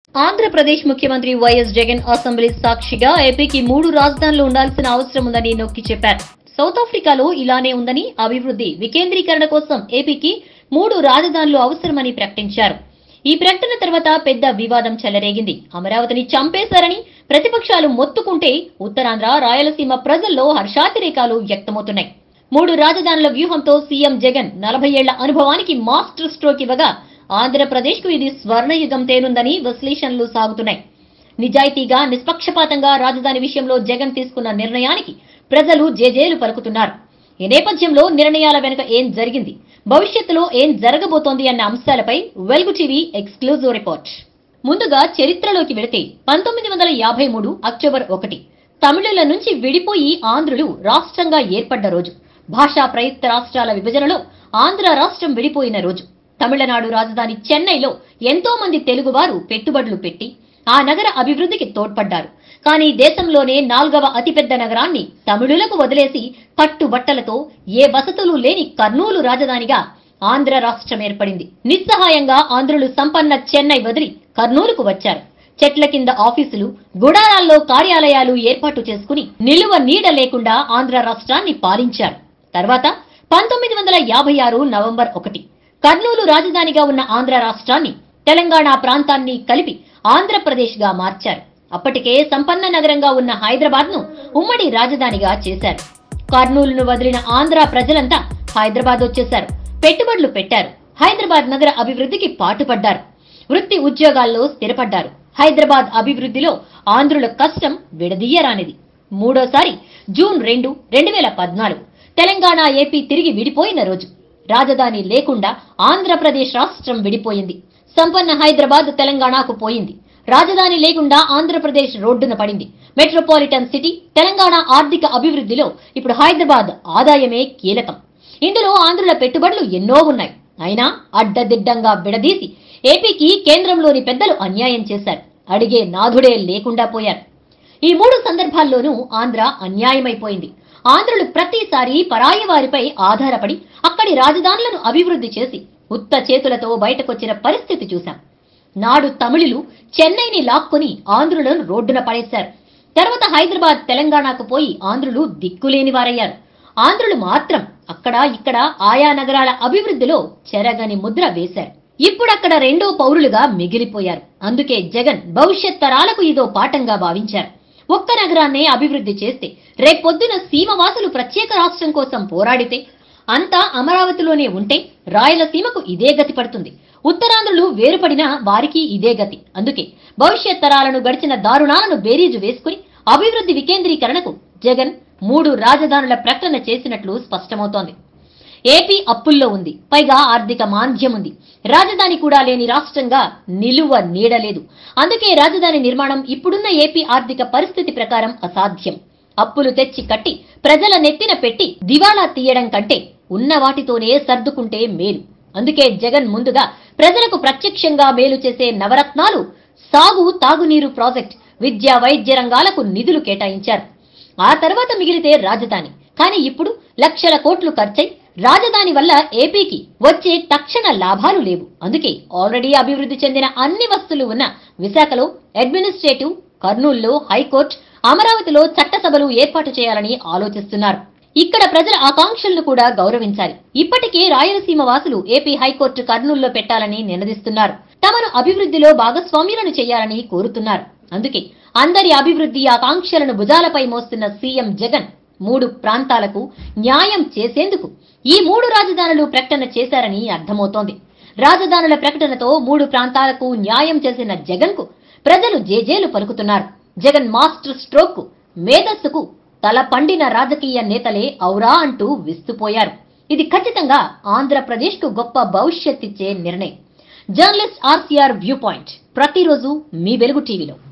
ఆంధ్రప్రదేశ్ ముఖ్యమంత్రి YS Jagan assembly సాక్షిగా ఏపీకి మూడు రాజధానులు ఉండాల్సిన అవసరం ఉందని నొక్కి చెప్పారు సౌత్ ఆఫ్రికాలో ఇలానే ఉందని అభివృద్ధి వికేంద్రీకరణ కోసం ఏపీకి మూడు రాజధానులు అవసరమని ప్రకటించారు ఈ ప్రకటన తర్వాత పెద్ద వివాదం చెలరేగింది అమరావతిని చంపేశారని ప్రతిపక్షాలు మొత్తుకుంటే ఉత్తరాంధ్ర రాయలసీమ ప్రజల్లో హర్షాతిరేకాలు వ్యక్తమవుతున్నాయి మూడు రాజధానుల వ్యూహంతో సీఎం జగన్ నలభై ఏళ్ల అనుభవానికి మాస్టర్ స్ట్రోక్ ఇవ్వగా ఆంధ్రప్రదేశ్ కు ఇది స్వర్ణయుగం తేనుందని విశ్లేషణలు సాగుతున్నాయి నిజాయితీగా నిష్పక్షపాతంగా రాజధాని విషయంలో జగన్ తీసుకున్న నిర్ణయానికి ప్రజలు జేజేలు పలుకుతున్నారు ఈ నేపథ్యంలో నిర్ణయాల వెనుక ఏం జరిగింది భవిష్యత్తులో ఏం జరగబోతోంది అన్న అంశాలపై వెల్గు టీవీ ఎక్స్క్లూజివ్ రిపోర్ట్ ముందుగా చరిత్రలోకి వెళితే పంతొమ్మిది వందల యాభై మూడు అక్టోబర్ ఒకటి తమిళుల నుంచి విడిపోయి ఆంధ్రులు రాష్ట్రంగా ఏర్పడ్డ రోజు భాషా ప్రయుక్త రాష్ట్రాల విభజనలో ఆంధ్ర రాష్ట్రం విడిపోయిన రోజు తమిళనాడు రాజధాని చెన్నైలో ఎంతో మంది తెలుగువారు పెట్టుబడులు పెట్టి ఆ నగర అభివృద్ధికి తోడ్పడ్డారు కానీ దేశంలోనే నాల్గవ అతిపెద్ద నగరాన్ని తమిళులకు వదిలేసి కట్టుబట్టలతో ఏ వసతులు లేని కర్నూలు రాజధానిగా ఆంధ్ర రాష్ట్రం ఏర్పడింది నిస్సహాయంగా ఆంధ్రులు సంపన్న చెన్నై వదిలి కర్నూలుకు వచ్చారు చెట్ల కింద ఆఫీసులు గుడారాల్లో కార్యాలయాలు ఏర్పాటు చేసుకుని నిలువ నీడ లేకుండా ఆంధ్ర రాష్ట్రాన్ని పాలించారు తర్వాత పంతొమ్మిది వందల యాభై ఆరు నవంబర్ ఒకటి కర్నూలు రాజధానిగా ఉన్న ఆంధ్ర రాష్ట్రాన్ని తెలంగాణ ప్రాంతాన్ని కలిపి ఆంధ్రప్రదేశ్ గా మార్చారు అప్పటికే సంపన్న నగరంగా ఉన్న హైదరాబాద్ ను ఉమ్మడి రాజధానిగా చేశారు కర్నూలును వదిలిన ఆంధ్ర ప్రజలంతా హైదరాబాద్ వచ్చేశారు పెట్టుబడులు పెట్టారు హైదరాబాద్ నగర అభివృద్ధికి పాటుపడ్డారు వృత్తి ఉద్యోగాల్లో స్థిరపడ్డారు హైదరాబాద్ అభివృద్ధిలో ఆంధ్రుల కష్టం విడదీయరానిది మూడోసారి జూన్ రెండు రెండు వేల పద్నాలుగు తెలంగాణ ఏపీ తిరిగి విడిపోయిన రోజు రాజధాని లేకుండా ఆంధ్రప్రదేశ్ రాష్ట్రం విడిపోయింది సంపన్న హైదరాబాద్ తెలంగాణకు పోయింది రాజధాని లేకుండా ఆంధ్రప్రదేశ్ రోడ్డున పడింది మెట్రోపాలిటన్ సిటీ తెలంగాణ ఆర్థిక అభివృద్ధిలో ఇప్పుడు హైదరాబాద్ ఆదాయమే కీలకం ఇందులో ఆంధ్రుల పెట్టుబడులు ఎన్నో ఉన్నాయి అయినా అడ్డదిడ్డంగా విడదీసి ఏపీకి కేంద్రంలోని పెద్దలు అన్యాయం చేశారు అడిగే నాథుడే లేకుండా పోయారు ఈ మూడు సందర్భాల్లోనూ ఆంధ్ర అన్యాయమైపోయింది ఆంధ్రులు ప్రతిసారి పరాయి వారిపై ఆధారపడి అక్కడి రాజధానులను అభివృద్ధి చేసి ఉత్త చేతులతో బయటకొచ్చిన పరిస్థితి చూశాం నాడు తమిళులు చెన్నైని లాక్కొని ఆంధ్రులను రోడ్డున పడేశారు తర్వాత హైదరాబాద్ తెలంగాణకు పోయి ఆంధ్రులు దిక్కులేని వారయ్యారు ఆంధ్రులు మాత్రం అక్కడ ఇక్కడ ఆయా నగరాల అభివృద్ధిలో చెరగని ముద్ర వేశారు ఇప్పుడు అక్కడ రెండో పౌరులుగా మిగిలిపోయారు అందుకే జగన్ భవిష్యత్ తరాలకు ఇదో పాఠంగా భావించారు ఒక్క నగరాన్నే అభివృద్ధి చేస్తే రేపొద్దున సీమవాసులు ప్రత్యేక రాష్ట్రం కోసం పోరాడితే అంతా అమరావతిలోనే ఉంటే రాయలసీమకు ఇదే గతి పడుతుంది ఉత్తరాంధ్రులు వేరుపడినా వారికి ఇదే గతి అందుకే భవిష్యత్ తరాలను గడిచిన దారుణాలను బేరీజు వేసుకుని అభివృద్ధి వికేంద్రీకరణకు జగన్ మూడు రాజధానుల ప్రకటన చేసినట్లు స్పష్టమవుతోంది ఏపీ అప్పుల్లో ఉంది పైగా ఆర్థిక మాంద్యం ఉంది రాజధాని కూడా లేని రాష్ట్రంగా నిలువ నీడలేదు అందుకే రాజధాని నిర్మాణం ఇప్పుడున్న ఏపీ ఆర్థిక పరిస్థితి ప్రకారం అసాధ్యం అప్పులు తెచ్చి కట్టి ప్రజల నెత్తిన పెట్టి దివాళా తీయడం కంటే ఉన్న వాటితోనే సర్దుకుంటే మేలు అందుకే జగన్ ముందుగా ప్రజలకు ప్రత్యక్షంగా మేలు చేసే నవరత్నాలు సాగు తాగునీరు ప్రాజెక్ట్ విద్యా వైద్య రంగాలకు నిధులు కేటాయించారు ఆ తర్వాత మిగిలితే రాజధాని కానీ ఇప్పుడు లక్షల కోట్లు ఖర్చై రాజధాని వల్ల ఏపీకి వచ్చే తక్షణ లాభాలు లేవు అందుకే ఆల్రెడీ అభివృద్ధి చెందిన అన్ని వస్తువులు ఉన్న విశాఖలో అడ్మినిస్ట్రేటివ్ కర్నూలులో హైకోర్టు అమరావతిలో చట్టసభలు ఏర్పాటు చేయాలని ఆలోచిస్తున్నారు ఇక్కడ ప్రజల ఆకాంక్షలను కూడా గౌరవించాలి ఇప్పటికే రాయలసీమ వాసులు ఏపీ హైకోర్టు కర్నూలులో పెట్టాలని నినదిస్తున్నారు తమను అభివృద్ధిలో భాగస్వామ్యులను చేయాలని కోరుతున్నారు అందుకే అందరి అభివృద్ధి ఆకాంక్షలను భుజాలపై మోస్తున్న సీఎం జగన్ మూడు ప్రాంతాలకు న్యాయం చేసేందుకు ఈ మూడు రాజధానులు ప్రకటన చేశారని అర్థమవుతోంది రాజధానుల ప్రకటనతో మూడు ప్రాంతాలకు న్యాయం చేసిన జగన్ కు ప్రజలు జేజేలు పలుకుతున్నారు జగన్ మాస్టర్ స్ట్రోక్ కు మేధస్సుకు తల పండిన రాజకీయ నేతలే ఔరా అంటూ విస్తుపోయారు ఇది ఖచ్చితంగా ఆంధ్రప్రదేశ్ కు గొప్ప భవిష్యత్ ఇచ్చే నిర్ణయం జర్నలిస్ట్ ఆర్సీఆర్ వ్యూ పాయింట్ ప్రతిరోజు మీ వెలుగు టీవీలో